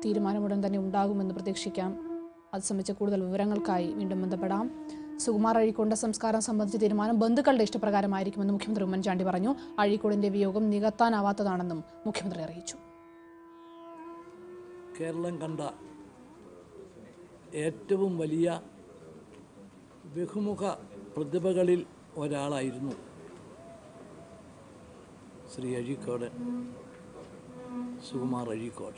തീരുമാനമുടൻ തന്നെ ഉണ്ടാകുമെന്ന് പ്രതീക്ഷിക്കാം അത് സംബന്ധിച്ച കൂടുതൽ വിവരങ്ങൾക്കായി വീണ്ടും ബന്ധപ്പെടാം സുകുമാർ അഴീക്കോടിന്റെ സംസ്കാരം സംബന്ധിച്ച തീരുമാനം ബന്ധുക്കളുടെ ഇഷ്ടപ്രകാരമായിരിക്കുമെന്ന് മുഖ്യമന്ത്രി ഉമ്മൻചാണ്ടി പറഞ്ഞു അഴീക്കോടിന്റെ വിയോഗം നികത്താനാവാത്തതാണെന്നും മുഖ്യമന്ത്രി അറിയിച്ചു കേരളം കണ്ട ഏറ്റവും വലിയ ബഹുമുഖ പ്രതിഭകളിൽ ഒരാളായിരുന്നു ശ്രീ അഴീക്കോട് സുകുമാർ അഴീക്കോട്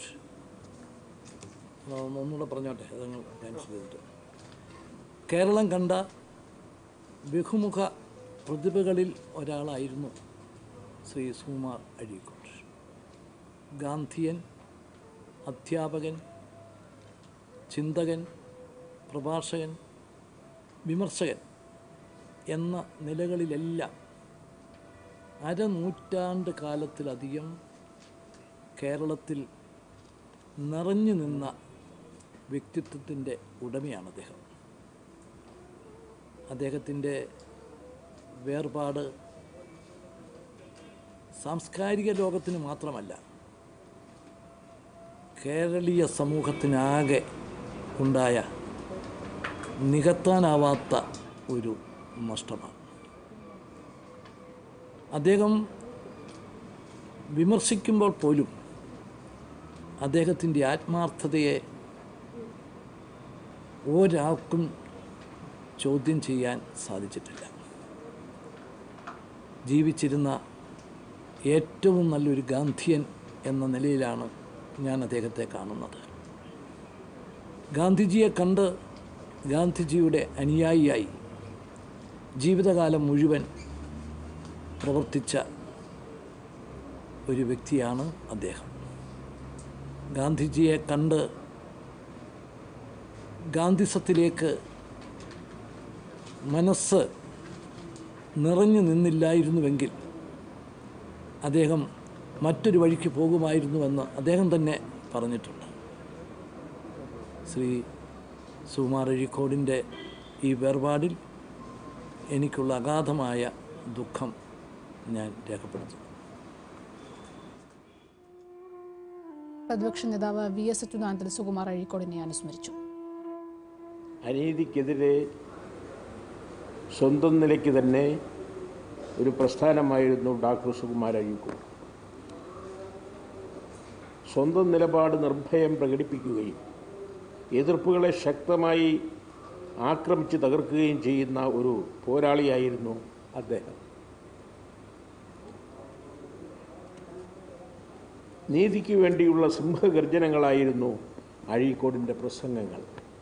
ഒന്ന് ഒന്നുകൂടെ പറഞ്ഞോട്ടെ അതങ്ങൾ ക്യാൻസൽ ചെയ്തിട്ട് കേരളം കണ്ട ബഹുമുഖ പ്രതിഭകളിൽ ഒരാളായിരുന്നു ശ്രീ സുകുമാർ അഴീക്കോട് ഗാന്ധിയൻ അധ്യാപകൻ ചിന്തകൻ പ്രഭാഷകൻ വിമർശകൻ എന്ന നിലകളിലെല്ലാം അരനൂറ്റാണ്ട് കാലത്തിലധികം കേരളത്തിൽ നിറഞ്ഞു നിന്ന വ്യക്തിത്വത്തിൻ്റെ ഉടമയാണ് അദ്ദേഹം അദ്ദേഹത്തിൻ്റെ വേർപാട് സാംസ്കാരിക ലോകത്തിന് മാത്രമല്ല കേരളീയ സമൂഹത്തിനാകെ ഉണ്ടായ നികത്താനാവാത്ത ഒരു നഷ്ടമാണ് അദ്ദേഹം വിമർശിക്കുമ്പോൾ പോലും അദ്ദേഹത്തിൻ്റെ ആത്മാർത്ഥതയെ ഒരാൾക്കും ചോദ്യം ചെയ്യാൻ സാധിച്ചിട്ടില്ല ജീവിച്ചിരുന്ന ഏറ്റവും നല്ലൊരു ഗാന്ധിയൻ എന്ന നിലയിലാണ് ഞാൻ അദ്ദേഹത്തെ കാണുന്നത് ഗാന്ധിജിയെ കണ്ട് ഗാന്ധിജിയുടെ അനുയായിയായി ജീവിതകാലം മുഴുവൻ പ്രവർത്തിച്ച ഒരു വ്യക്തിയാണ് അദ്ദേഹം ഗാന്ധിജിയെ കണ്ട് ഗാന്ധിസത്തിലേക്ക് മനസ്സ് നിറഞ്ഞു നിന്നില്ലായിരുന്നുവെങ്കിൽ അദ്ദേഹം മറ്റൊരു വഴിക്ക് പോകുമായിരുന്നുവെന്ന് അദ്ദേഹം തന്നെ പറഞ്ഞിട്ടുണ്ട് ശ്രീ സുകുമാർ അഴീക്കോടിൻ്റെ ഈ വേർപാടിൽ എനിക്കുള്ള അഗാധമായ ദുഃഖം ഞാൻ രേഖപ്പെടുത്തുന്നു പ്രതിപക്ഷ നേതാവ് വി എസ് അച്യുതാനന്ദൻ സുകുമാർ അഴീക്കോടിനെ അനുസ്മരിച്ചു അനീതിക്കെതിരെ സ്വന്തം നിലയ്ക്ക് തന്നെ ഒരു പ്രസ്ഥാനമായിരുന്നു ഡോക്ടർ സുകുമാർ അഴീക്കോട് സ്വന്തം നിലപാട് നിർഭയം പ്രകടിപ്പിക്കുകയും എതിർപ്പുകളെ ശക്തമായി ആക്രമിച്ച് തകർക്കുകയും ചെയ്യുന്ന ഒരു പോരാളിയായിരുന്നു അദ്ദേഹം നീതിക്ക് വേണ്ടിയുള്ള സിംഹഗർജനങ്ങളായിരുന്നു അഴീക്കോടിൻ്റെ പ്രസംഗങ്ങൾ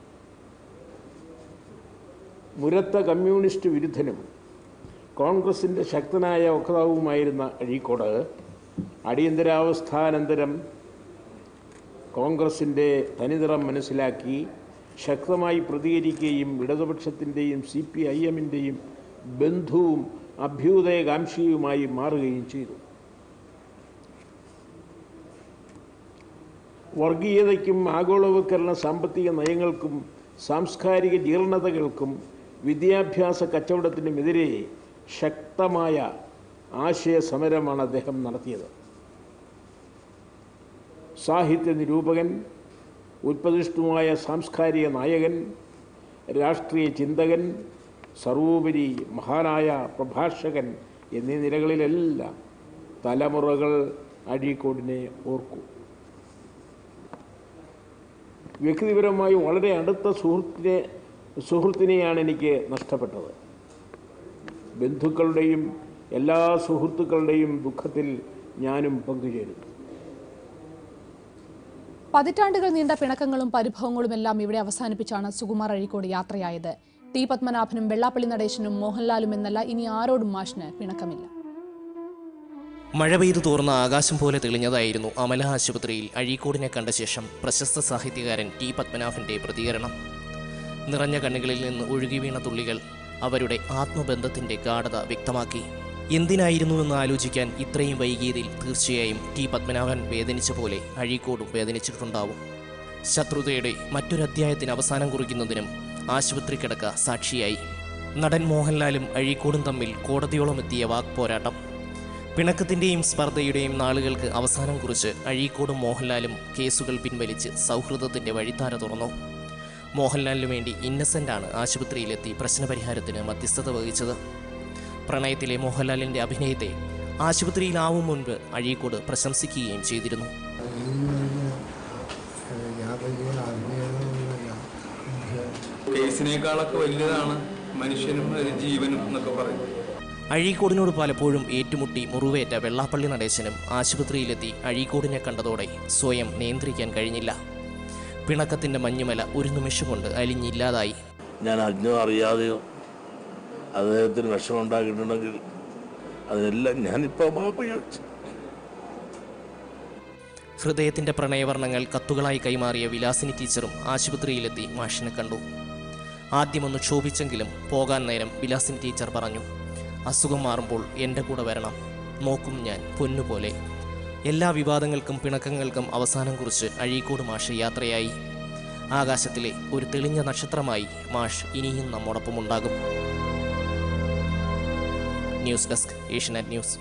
മുരത്ത കമ്മ്യൂണിസ്റ്റ് വിരുദ്ധനും കോൺഗ്രസിൻ്റെ ശക്തനായ വക്താവുമായിരുന്ന അഴീക്കോട് അടിയന്തരാവസ്ഥാനന്തരം കോൺഗ്രസിൻ്റെ തനിനിറം മനസ്സിലാക്കി ശക്തമായി പ്രതികരിക്കുകയും ഇടതുപക്ഷത്തിൻ്റെയും സി പി ഐ എമ്മിൻ്റെയും ബന്ധുവും അഭ്യുദയകാംക്ഷിയുമായി മാറുകയും ചെയ്തു വർഗീയതയ്ക്കും ആഗോളവൽക്കരണ സാമ്പത്തിക നയങ്ങൾക്കും സാംസ്കാരിക ജീർണതകൾക്കും വിദ്യാഭ്യാസ കച്ചവടത്തിനുമെതിരെ ശക്തമായ ആശയ സമരമാണ് അദ്ദേഹം നടത്തിയത് സാഹിത്യ നിരൂപകൻ ഉത്പതിഷ്ണുമായ സാംസ്കാരിക നായകൻ രാഷ്ട്രീയ ചിന്തകൻ സർവോപരി മഹാനായ പ്രഭാഷകൻ എന്നീ നിലകളിലെല്ലാം തലമുറകൾ അഴീക്കോടിനെ ഓർക്കും വ്യക്തിപരമായി വളരെ അടുത്ത സുഹൃത്തിനെ സുഹൃത്തിനെയാണ് എനിക്ക് നഷ്ടപ്പെട്ടത് ബന്ധുക്കളുടെയും എല്ലാ സുഹൃത്തുക്കളുടെയും ദുഃഖത്തിൽ ഞാനും പങ്കുചേരുന്നു പതിറ്റാണ്ടുകൾ നീണ്ട പിണക്കങ്ങളും പരിഭവങ്ങളും എല്ലാം ഇവിടെ അവസാനിപ്പിച്ചാണ് സുകുമാർ അഴീക്കോട് യാത്രയായത് ടി പത്മനാഭനും വെള്ളാപ്പള്ളി നടേശനും മോഹൻലാലും എന്നല്ല ഇനി ആരോടും മാഷിന് പിണക്കമില്ല മഴ പെയ്തു തോർന്ന ആകാശം പോലെ തെളിഞ്ഞതായിരുന്നു അമല ആശുപത്രിയിൽ അഴീക്കോടിനെ കണ്ട ശേഷം പ്രശസ്ത സാഹിത്യകാരൻ ടി പത്മനാഭന്റെ പ്രതികരണം നിറഞ്ഞ കണ്ണുകളിൽ നിന്ന് ഒഴുകി വീണ തുള്ളികൾ അവരുടെ ആത്മബന്ധത്തിന്റെ ഗാഠത വ്യക്തമാക്കി എന്തിനായിരുന്നു എന്ന് ആലോചിക്കാൻ ഇത്രയും വൈകിയതിൽ തീർച്ചയായും ടി പത്മനാഭൻ വേദനിച്ച പോലെ അഴീക്കോടും വേദനിച്ചിട്ടുണ്ടാവും ശത്രുതയുടെ മറ്റൊരധ്യായത്തിന് അവസാനം കുറിക്കുന്നതിനും ആശുപത്രി കിടക്ക സാക്ഷിയായി നടൻ മോഹൻലാലും അഴീക്കോടും തമ്മിൽ കോടതിയോളം എത്തിയ വാക്പോരാട്ടം പിണക്കത്തിൻ്റെയും സ്പർദ്ധയുടെയും നാളുകൾക്ക് അവസാനം കുറിച്ച് അഴീക്കോടും മോഹൻലാലും കേസുകൾ പിൻവലിച്ച് സൗഹൃദത്തിൻ്റെ വഴിത്താര തുറന്നു മോഹൻലാലിനു വേണ്ടി ഇന്നസെൻ്റാണ് ആശുപത്രിയിലെത്തി പ്രശ്നപരിഹാരത്തിന് മധ്യസ്ഥത വഹിച്ചത് പ്രണയത്തിലെ മോഹൻലാലിൻ്റെ അഭിനയത്തെ ആശുപത്രിയിലാവും മുൻപ് അഴീക്കോട് പ്രശംസിക്കുകയും ചെയ്തിരുന്നു ഞാൻ വലിയ ആത്മീയമൊന്നുമില്ല കേസിനേക്കാളൊക്കെ വലുതാണ് മനുഷ്യനും ഒരു ജീവനും എന്നൊക്കെ പറയും അഴീക്കോടിനോട് പലപ്പോഴും ഏറ്റുമുട്ടി മുറിവേറ്റ വെള്ളാപ്പള്ളി നടേശനും ആശുപത്രിയിലെത്തി അഴീക്കോടിനെ കണ്ടതോടെ സ്വയം നിയന്ത്രിക്കാൻ കഴിഞ്ഞില്ല പിണക്കത്തിൻ്റെ മഞ്ഞുമല ഒരു നിമിഷം കൊണ്ട് അലിഞ്ഞില്ലാതായി ഞാൻ അറിഞ്ഞോ അറിയാതെയോ അദ്ദേഹത്തിന് വിഷമം ഉണ്ടാക്കിയിട്ടുണ്ടെങ്കിൽ അതിനെല്ലാം ഞാനിപ്പോൾ മാപ്പ് ചോദിച്ചു ഹൃദയത്തിൻ്റെ പ്രണയവർണ്ണങ്ങൾ കത്തുകളായി കൈമാറിയ വിലാസിനി ടീച്ചറും ആശുപത്രിയിലെത്തി മാഷിനെ കണ്ടു ആദ്യമൊന്ന് ക്ഷോഭിച്ചെങ്കിലും പോകാൻ നേരം വിലാസിനി ടീച്ചർ പറഞ്ഞു അസുഖം മാറുമ്പോൾ എൻ്റെ കൂടെ വരണം നോക്കും ഞാൻ പൊന്നുപോലെ എല്ലാ വിവാദങ്ങൾക്കും പിണക്കങ്ങൾക്കും അവസാനം കുറിച്ച് അഴീക്കോട് മാഷ് യാത്രയായി ആകാശത്തിലെ ഒരു തെളിഞ്ഞ നക്ഷത്രമായി മാഷ് ഇനിയും നമ്മോടൊപ്പമുണ്ടാകും news desk Asianet news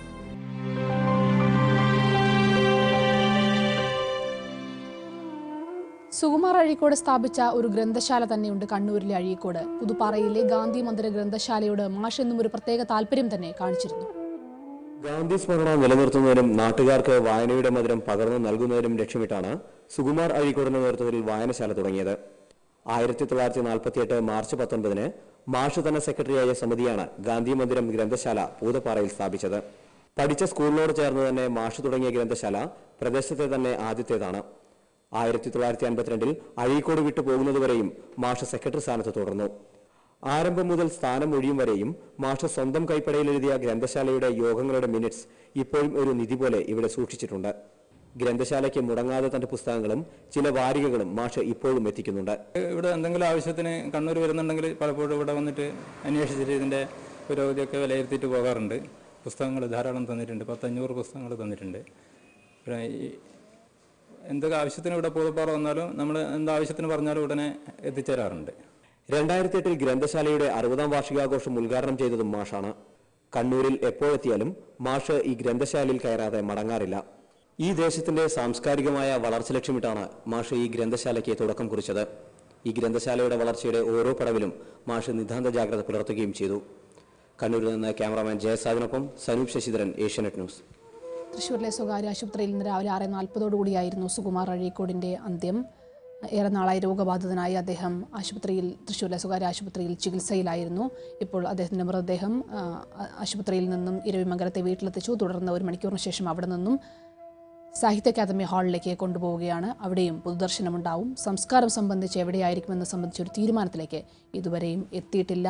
Sukumar Azhikode സ്ഥാപിച്ച ഒരു ഗ്രന്ഥശാല തന്നെയുണ്ട് കണ്ണൂരിലെ അഴീക്കോട് പുതുപ്പാറയിലെ ഗാന്ധി മന്ദിര ഗ്രന്ഥശാലയോട് മാഷ് എന്നും ഒരു പ്രത്യേക താല്പര്യം തന്നെ കാണിച്ചിരുന്നു ഗാന്ധി സ്മരണ നിലനിർത്തുന്നതിനും നാട്ടുകാർക്ക് വായനയുടെ മധുരം പകർന്നു നൽകുന്നതിനും ലക്ഷ്യമിട്ടാണ് സുകുമാർ അഴീക്കോടിന്റെ നേതൃത്വത്തിൽ വായനശാല തുടങ്ങിയത് ആയിരത്തി തൊള്ളായിരത്തി നാൽപ്പത്തിയെട്ട് മാർച്ച് പത്തൊൻപതിന് മാഷ് തന്നെ സെക്രട്ടറിയായ സമിതിയാണ് ഗാന്ധി മന്ദിരം ഗ്രന്ഥശാല പൂതപ്പാറയിൽ സ്ഥാപിച്ചത് പഠിച്ച സ്കൂളിനോട് ചേർന്ന് തന്നെ മാഷ് തുടങ്ങിയ ഗ്രന്ഥശാല പ്രദേശത്തെ തന്നെ ആദ്യത്തേതാണ് ആയിരത്തി തൊള്ളായിരത്തി അൻപത്തിരണ്ടിൽ അഴീക്കോട് വിട്ടു പോകുന്നതുവരെയും മാഷ് സെക്രട്ടറി സ്ഥാനത്ത് തുടർന്നു ആരംഭം മുതൽ സ്ഥാനം ഒഴിയും വരെയും മാഷ് സ്വന്തം കൈപ്പടയിൽ എഴുതിയ ഗ്രന്ഥശാലയുടെ യോഗങ്ങളുടെ മിനിറ്റ്സ് ഇപ്പോഴും ഒരു നിധി പോലെ ഇവിടെ സൂക്ഷിച്ചിട്ടുണ്ട് ഗ്രന്ഥശാലയ്ക്ക് മുടങ്ങാതെ തന്റെ പുസ്തകങ്ങളും ചില വാരികകളും മാഷ് ഇപ്പോഴും എത്തിക്കുന്നുണ്ട് ഇവിടെ എന്തെങ്കിലും ആവശ്യത്തിന് കണ്ണൂർ വരുന്നുണ്ടെങ്കിൽ പലപ്പോഴും ഇവിടെ വന്നിട്ട് അന്വേഷിച്ചിട്ട് ഇതിൻ്റെ പുരോഗതിയൊക്കെ വിലയിരുത്തിയിട്ട് പോകാറുണ്ട് പുസ്തകങ്ങൾ ധാരാളം തന്നിട്ടുണ്ട് പത്തഞ്ഞൂറ് പുസ്തകങ്ങൾ തന്നിട്ടുണ്ട് പിന്നെ ഈ എന്തൊക്കെ ആവശ്യത്തിന് ഇവിടെ പൂതപ്പാറ വന്നാലും നമ്മൾ എന്താവശ്യത്തിന് പറഞ്ഞാലും ഉടനെ എത്തിച്ചേരാറുണ്ട് രണ്ടായിരത്തി എട്ടിൽ ഗ്രന്ഥശാലയുടെ അറുപതാം വാർഷികാഘോഷം ഉദ്ഘാടനം ചെയ്തതും മാഷാണ് കണ്ണൂരിൽ എപ്പോഴെത്തിയാലും മാഷ് ഈ ഗ്രന്ഥശാലയിൽ കയറാതെ മടങ്ങാറില്ല ഈ ദേശത്തിന്റെ സാംസ്കാരികമായ വളർച്ച ലക്ഷ്യമിട്ടാണ് മാഷ് ഈ ഗ്രന്ഥശാലയ്ക്ക് തുടക്കം കുറിച്ചത് ഈ ഗ്രന്ഥശാലയുടെ വളർച്ചയുടെ ഓരോ പടവിലും മാഷ് നിതാന്ത ജാഗ്രത പുലർത്തുകയും ചെയ്തു കണ്ണൂരിൽ നിന്ന് ക്യാമറാമാൻ ജയസാദിനൊപ്പം സനൂപ് ശശിധരൻ ഏഷ്യാനെറ്റ് ന്യൂസ് തൃശ്ശൂരിലെ സ്വകാര്യ ആശുപത്രിയിൽ ഇന്ന് രാവിലെ ആറ് നാൽപ്പതോടുകൂടിയായിരുന്നു സുകുമാർ അഴീക്കോടിന്റെ അന്ത്യം ഏറെ നാളായി രോഗബാധിതനായി അദ്ദേഹം ആശുപത്രിയിൽ തൃശ്ശൂരിലെ സ്വകാര്യ ആശുപത്രിയിൽ ചികിത്സയിലായിരുന്നു ഇപ്പോൾ അദ്ദേഹത്തിന്റെ മൃതദേഹം ആ, ആശുപത്രിയിൽ നിന്നും ഇരവിമംഗലത്തെ വീട്ടിലെത്തിച്ചു തുടർന്ന് ഒരു മണിക്കൂറിന് ശേഷം അവിടെ നിന്നും സാഹിത്യ അക്കാദമി ഹാളിലേക്ക് കൊണ്ടുപോവുകയാണ് അവിടെയും പൊതുദർശനമുണ്ടാവും സംസ്കാരം സംബന്ധിച്ച് എവിടെയായിരിക്കുമെന്ന് സംബന്ധിച്ച ഒരു തീരുമാനത്തിലേക്ക് ഇതുവരെയും എത്തിയിട്ടില്ല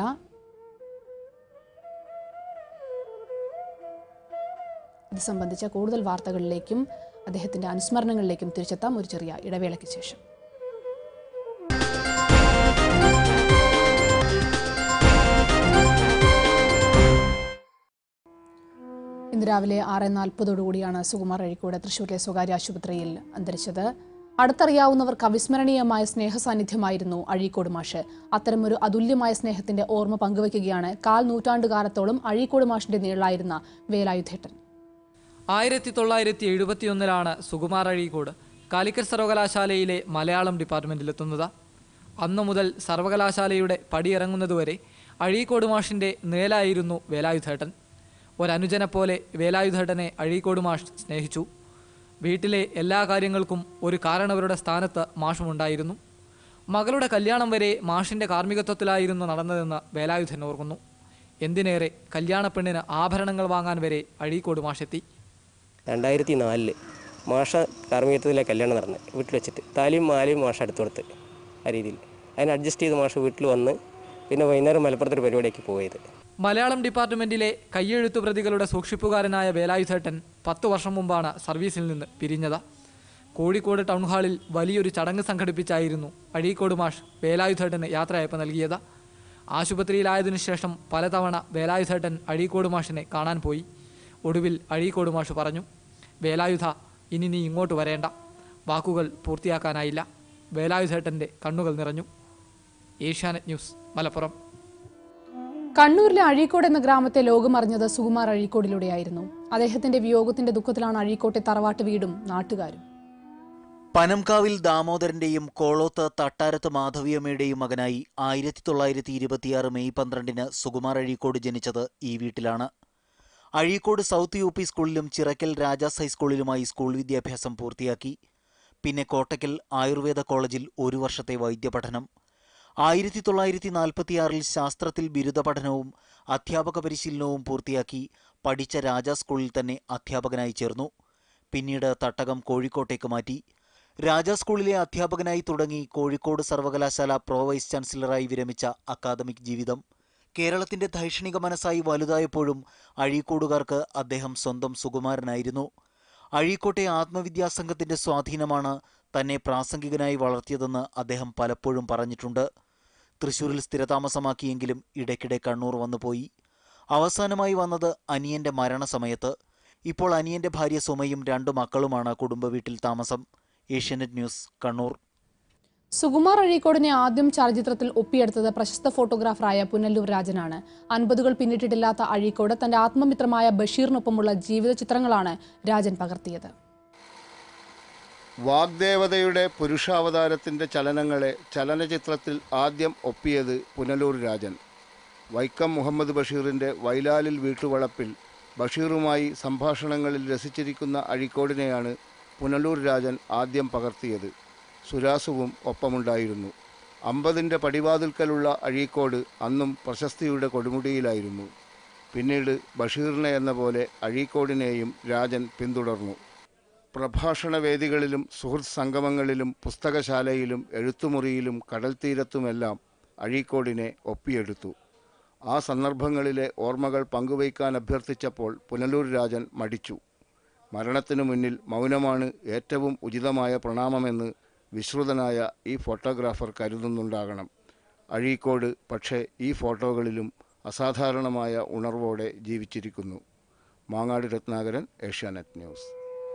ഇത് സംബന്ധിച്ച കൂടുതൽ വാർത്തകളിലേക്കും അദ്ദേഹത്തിന്റെ അനുസ്മരണങ്ങളിലേക്കും തിരിച്ചെത്താം ഒരു ചെറിയ ഇടവേളയ്ക്ക് ശേഷം ഇന്ന് രാവിലെ ആറ് നാൽപ്പതോടുകൂടിയാണ് സുകുമാർ അഴീക്കോട് തൃശൂരിലെ സ്വകാര്യ ആശുപത്രിയിൽ അന്തരിച്ചത് അടുത്തറിയാവുന്നവർക്ക് അവിസ്മരണീയമായ സ്നേഹസാന്നിധ്യമായിരുന്നു അഴീക്കോട് മാഷ് അത്തരമൊരു അതുല്യമായ സ്നേഹത്തിന്റെ ഓർമ്മ പങ്കുവയ്ക്കുകയാണ് കാൽ നൂറ്റാണ്ടുകാലത്തോളം അഴീക്കോട് മാഷിന്റെ നീളായിരുന്ന വേലായുധേട്ടൻ ആയിരത്തി തൊള്ളായിരത്തി എഴുപത്തിയൊന്നിലാണ് സുകുമാർ അഴീക്കോട് കാലിക്കറ്റ് സർവകലാശാലയിലെ മലയാളം ഡിപ്പാർട്ട്മെന്റിലെത്തുന്നത് അന്നു മുതൽ സർവകലാശാലയുടെ പടിയിറങ്ങുന്നതുവരെ അഴീക്കോട് മാഷിന്റെ നേലായിരുന്നു വേലായുധേട്ടൻ ഒരനുജനെ പോലെ വേലായുധേട്ടനെ അഴീക്കോട് മാഷ് സ്നേഹിച്ചു വീട്ടിലെ എല്ലാ കാര്യങ്ങൾക്കും ഒരു കാരണവരുടെ സ്ഥാനത്ത് മാഷുമുണ്ടായിരുന്നു മകളുടെ കല്യാണം വരെ മാഷിന്റെ കാർമ്മികത്വത്തിലായിരുന്നു നടന്നതെന്ന് വേലായുധൻ ഓർക്കുന്നു എന്തിനേറെ കല്യാണപ്പെണ്ണിന് ആഭരണങ്ങൾ വാങ്ങാൻ വരെ അഴീക്കോട് മാഷെത്തി രണ്ടായിരത്തി നാലില് മാഷ കാർമ്മികത്വത്തിലെ കല്യാണം നടന്നത് വീട്ടിൽ വെച്ചിട്ട് താലിയും മാലയും മാഷ അടുത്ത് കൊടുത്ത് ആ രീതിയിൽ അതിന് അഡ്ജസ്റ്റ് ചെയ്ത് മാഷ് വീട്ടിൽ വന്ന് പിന്നെ വൈകുന്നേരം മലപ്പുറത്തൊരു പരിപാടിക്ക് പോയത് മലയാളം ഡിപ്പാർട്ട്മെന്റിലെ കയ്യെഴുത്തു പ്രതികളുടെ സൂക്ഷിപ്പുകാരനായ വേലായുധേട്ടൻ പത്തു വർഷം മുമ്പാണ് സർവീസിൽ നിന്ന് പിരിഞ്ഞത് കോഴിക്കോട് ടൗൺ ഹാളിൽ വലിയൊരു ചടങ്ങ് സംഘടിപ്പിച്ചായിരുന്നു അഴീക്കോട് മാഷ് വേലായുധേട്ടന് യാത്രയയപ്പ് നൽകിയത് ആശുപത്രിയിലായതിനു ശേഷം പലതവണ വേലായുധേട്ടൻ അഴീക്കോട് മാഷിനെ കാണാൻ പോയി ഒടുവിൽ അഴീക്കോട് മാഷ് പറഞ്ഞു വേലായുധ ഇനി നീ ഇങ്ങോട്ട് വരേണ്ട വാക്കുകൾ പൂർത്തിയാക്കാനായില്ല വേലായുധേട്ടൻ്റെ കണ്ണുകൾ നിറഞ്ഞു ഏഷ്യാനെറ്റ് ന്യൂസ് മലപ്പുറം കണ്ണൂരിലെ അഴീക്കോട് എന്ന ഗ്രാമത്തെ ലോകമറിഞ്ഞത് സുകുമാർ അഴീക്കോടിലൂടെയായിരുന്നു അദ്ദേഹത്തിന്റെ വിയോഗത്തിന്റെ ദുഃഖത്തിലാണ് അഴീക്കോട്ടെ തറവാട്ട് വീടും നാട്ടുകാരും പനംകാവിൽ ദാമോദരന്റെയും കോളോത്ത് തട്ടാരത്ത് മാധവിയമ്മയുടെയും മകനായി ആയിരത്തി തൊള്ളായിരത്തി ഇരുപത്തിയാറ് മെയ് പന്ത്രണ്ടിന് സുകുമാർ അഴീക്കോട് ജനിച്ചത് ഈ വീട്ടിലാണ് അഴീക്കോട് സൗത്ത് യു പി സ്കൂളിലും ചിറക്കൽ രാജാസ് ഹൈസ്കൂളിലുമായി സ്കൂൾ വിദ്യാഭ്യാസം പൂർത്തിയാക്കി പിന്നെ കോട്ടയ്ക്കൽ ആയുർവേദ കോളേജിൽ ഒരു വർഷത്തെ വൈദ്യപഠനം ആയിരത്തി തൊള്ളായിരത്തി നാൽപ്പത്തിയാറിൽ ശാസ്ത്രത്തിൽ ബിരുദ പഠനവും അധ്യാപക പരിശീലനവും പൂർത്തിയാക്കി പഠിച്ച രാജാ സ്കൂളിൽ തന്നെ അധ്യാപകനായി ചേർന്നു പിന്നീട് തട്ടകം കോഴിക്കോട്ടേക്ക് മാറ്റി രാജാ സ്കൂളിലെ അധ്യാപകനായി തുടങ്ങി കോഴിക്കോട് സർവകലാശാല പ്രോ വൈസ് ചാൻസലറായി വിരമിച്ച അക്കാദമിക് ജീവിതം കേരളത്തിന്റെ ധൈഷണിക മനസ്സായി വലുതായപ്പോഴും അഴീക്കോടുകാർക്ക് അദ്ദേഹം സ്വന്തം സുകുമാരനായിരുന്നു അഴീക്കോട്ടെ ആത്മവിദ്യാസംഘത്തിന്റെ സ്വാധീനമാണ് തന്നെ പ്രാസംഗികനായി വളർത്തിയതെന്ന് അദ്ദേഹം പലപ്പോഴും പറഞ്ഞിട്ടുണ്ട് തൃശൂരിൽ സ്ഥിരതാമസമാക്കിയെങ്കിലും ഇടയ്ക്കിടെ കണ്ണൂർ വന്നുപോയി അവസാനമായി വന്നത് അനിയന്റെ മരണസമയത്ത് ഇപ്പോൾ അനിയന്റെ ഭാര്യ സുമയും രണ്ടു മക്കളുമാണ് കുടുംബ വീട്ടിൽ താമസം ഏഷ്യാനെറ്റ് ന്യൂസ് കണ്ണൂർ സുകുമാർ അഴീക്കോടിനെ ആദ്യം ചലച്ചിത്രത്തിൽ ഒപ്പിയെടുത്തത് പ്രശസ്ത ഫോട്ടോഗ്രാഫറായ പുനല്ലൂർ രാജനാണ് അൻപതുകൾ പിന്നിട്ടിട്ടില്ലാത്ത അഴീക്കോട് തന്റെ ആത്മമിത്രമായ ബഷീറിനൊപ്പമുള്ള ജീവിത ചിത്രങ്ങളാണ് രാജൻ പകർത്തിയത് വാഗ്ദേവതയുടെ പുരുഷാവതാരത്തിൻ്റെ ചലനങ്ങളെ ചലനചിത്രത്തിൽ ആദ്യം ഒപ്പിയത് പുനലൂർ രാജൻ വൈക്കം മുഹമ്മദ് ബഷീറിൻ്റെ വൈലാലിൽ വീട്ടുവളപ്പിൽ ബഷീറുമായി സംഭാഷണങ്ങളിൽ രസിച്ചിരിക്കുന്ന അഴീക്കോടിനെയാണ് പുനലൂർ രാജൻ ആദ്യം പകർത്തിയത് സുരാസുവും ഒപ്പമുണ്ടായിരുന്നു അമ്പതിൻ്റെ പടിവാതിൽക്കലുള്ള അഴീക്കോട് അന്നും പ്രശസ്തിയുടെ കൊടുമുടിയിലായിരുന്നു പിന്നീട് ബഷീറിനെ എന്ന പോലെ അഴീക്കോടിനെയും രാജൻ പിന്തുടർന്നു പ്രഭാഷണ വേദികളിലും സുഹൃത്ത് സംഗമങ്ങളിലും പുസ്തകശാലയിലും എഴുത്തുമുറിയിലും കടൽത്തീരത്തുമെല്ലാം അഴീക്കോടിനെ ഒപ്പിയെടുത്തു ആ സന്ദർഭങ്ങളിലെ ഓർമ്മകൾ പങ്കുവയ്ക്കാൻ അഭ്യർത്ഥിച്ചപ്പോൾ പുനലൂർ രാജൻ മടിച്ചു മരണത്തിനു മുന്നിൽ മൗനമാണ് ഏറ്റവും ഉചിതമായ പ്രണാമമെന്ന് വിശ്രുതനായ ഈ ഫോട്ടോഗ്രാഫർ കരുതുന്നുണ്ടാകണം അഴീക്കോട് പക്ഷേ ഈ ഫോട്ടോകളിലും അസാധാരണമായ ഉണർവോടെ ജീവിച്ചിരിക്കുന്നു മാങ്ങാട് രത്നാകരൻ ഏഷ്യാനെറ്റ് ന്യൂസ്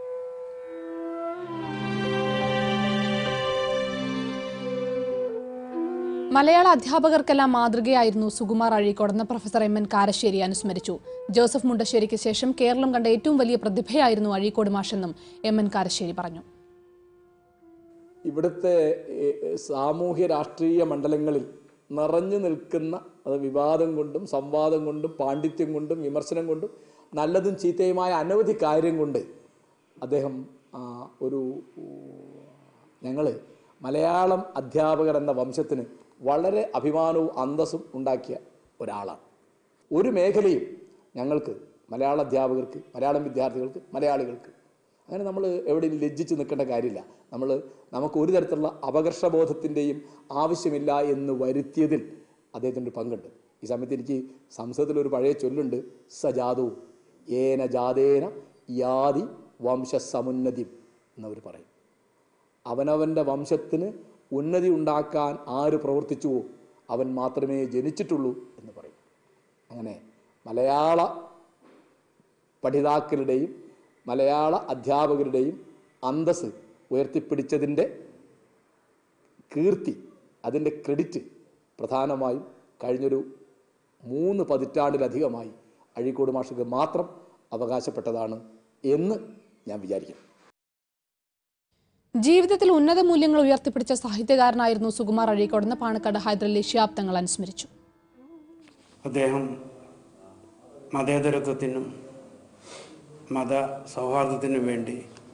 മലയാള അധ്യാപകർക്കെല്ലാം മാതൃകയായിരുന്നു സുകുമാർ അഴീക്കോടെന്ന് പ്രൊഫസർ എം എൻ കാരശ്ശേരി അനുസ്മരിച്ചു ജോസഫ് മുണ്ടശ്ശേരിക്ക് ശേഷം കേരളം കണ്ട ഏറ്റവും വലിയ പ്രതിഭയായിരുന്നു അഴീക്കോട് മാഷെന്നും എം എൻ കാരശ്ശേരി പറഞ്ഞു ഇവിടുത്തെ ഏഹ്, സാമൂഹ്യ രാഷ്ട്രീയ മണ്ഡലങ്ങളിൽ നിറഞ്ഞു നിൽക്കുന്ന അത് വിവാദം കൊണ്ടും സംവാദം കൊണ്ടും പാണ്ഡിത്യം കൊണ്ടും വിമർശനം കൊണ്ടും നല്ലതും ചീത്തയുമായ അനവധി കാര്യം കൊണ്ട് അദ്ദേഹം ആ, ഒരു ഞങ്ങൾ മലയാളം അധ്യാപകർ എന്ന വംശത്തിന് വളരെ അഭിമാനവും അന്തസ്സും ഉണ്ടാക്കിയ ഒരാളാണ് ഒരു മേഖലയും ഞങ്ങൾക്ക് മലയാള അധ്യാപകർക്ക് മലയാളം വിദ്യാർത്ഥികൾക്ക് മലയാളികൾക്ക് അങ്ങനെ നമ്മൾ എവിടെയും ലജ്ജിച്ച് നിൽക്കേണ്ട കാര്യമില്ല നമ്മൾ നമുക്ക് ഒരു തരത്തിലുള്ള അപകർഷബോധത്തിൻ്റെയും ആവശ്യമില്ല എന്ന് വരുത്തിയതിൽ അദ്ദേഹത്തിൻ്റെ പങ്കുണ്ട് ഈ സമയത്ത് എനിക്ക് സംസ്കൃതത്തിൽ ഒരു പഴയ ചൊല്ലുണ്ട് സജാതവും ഏന ജാതേന യാതി വംശസമുന്നതി എന്നവർ പറയും അവനവൻ്റെ വംശത്തിന് ഉന്നതി ഉണ്ടാക്കാൻ ആര് പ്രവർത്തിച്ചുവോ അവൻ മാത്രമേ ജനിച്ചിട്ടുള്ളൂ എന്ന് പറയും അങ്ങനെ മലയാള പഠിതാക്കളുടെയും മലയാള അധ്യാപകരുടെയും അന്തസ് ഉയർത്തിപ്പിടിച്ചതിൻ്റെ കീർത്തി അതിൻ്റെ ക്രെഡിറ്റ് പ്രധാനമായും കഴിഞ്ഞൊരു മൂന്ന് പതിറ്റാണ്ടിലധികമായി അഴീക്കോട് മാഷക്ക് മാത്രം അവകാശപ്പെട്ടതാണ് എന്ന് ഞാൻ വിചാരിക്കുന്നു ജീവിതത്തിൽ ഉന്നത മൂല്യങ്ങൾ ഉയർത്തിപ്പിടിച്ച സാഹിത്യകാരനായിരുന്നു സുകുമാർ അഴീക്കോടെന്ന് പാണക്കാട് ഹൈദരലി ഷിയാബ് തങ്ങൾ അനുസ്മരിച്ചു അദ്ദേഹം മതേതരത്വത്തിനും മത സൗഹാർദ്ദത്തിനും വേണ്ടി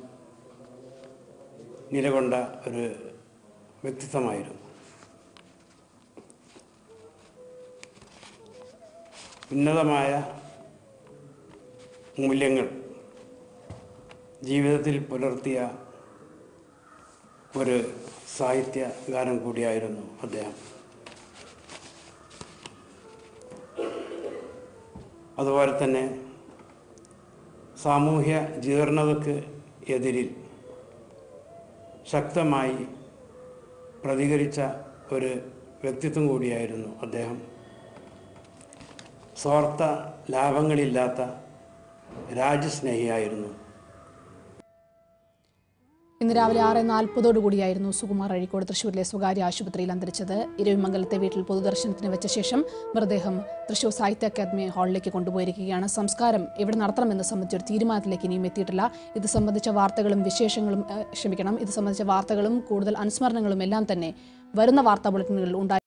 നിലകൊണ്ട ഒരു വ്യക്തിത്വമായിരുന്നു ഉന്നതമായ മൂല്യങ്ങൾ ജീവിതത്തിൽ പുലർത്തിയ ഒരു സാഹിത്യകാരൻ കൂടിയായിരുന്നു അദ്ദേഹം അതുപോലെ തന്നെ സാമൂഹ്യ ജീർണതയ്ക്ക് എതിരിൽ ശക്തമായി പ്രതികരിച്ച ഒരു വ്യക്തിത്വം കൂടിയായിരുന്നു അദ്ദേഹം സ്വാർത്ഥ ലാഭങ്ങളില്ലാത്ത രാജ്യസ്നേഹിയായിരുന്നു ഇന്ന് രാവിലെ ആറ് നാൽപ്പതോടുകൂടിയായിരുന്നു സുകുമാർ അഴീക്കോട് തൃശൂരിലെ സ്വകാര്യ ആശുപത്രിയിൽ അന്തരിച്ചത് ഇരവിമംഗലത്തെ വീട്ടിൽ പൊതുദർശനത്തിന് വെച്ച ശേഷം മൃതദേഹം തൃശൂർ സാഹിത്യ അക്കാദമി ഹാളിലേക്ക് കൊണ്ടുപോയിരിക്കുകയാണ് സംസ്കാരം എവിടെ നടത്തണമെന്ന് സംബന്ധിച്ച ഒരു തീരുമാനത്തിലേക്ക് ഇനിയും എത്തിയിട്ടില്ല ഇത് സംബന്ധിച്ച വാർത്തകളും വിശേഷങ്ങളും ഏഹ്, ക്ഷമിക്കണം ഇത് സംബന്ധിച്ച വാർത്തകളും കൂടുതൽ അനുസ്മരണങ്ങളും എല്ലാം തന്നെ വരുന്ന വാർത്താ ബുള്ളറ്റിനുകളിൽ ഉണ്ടായി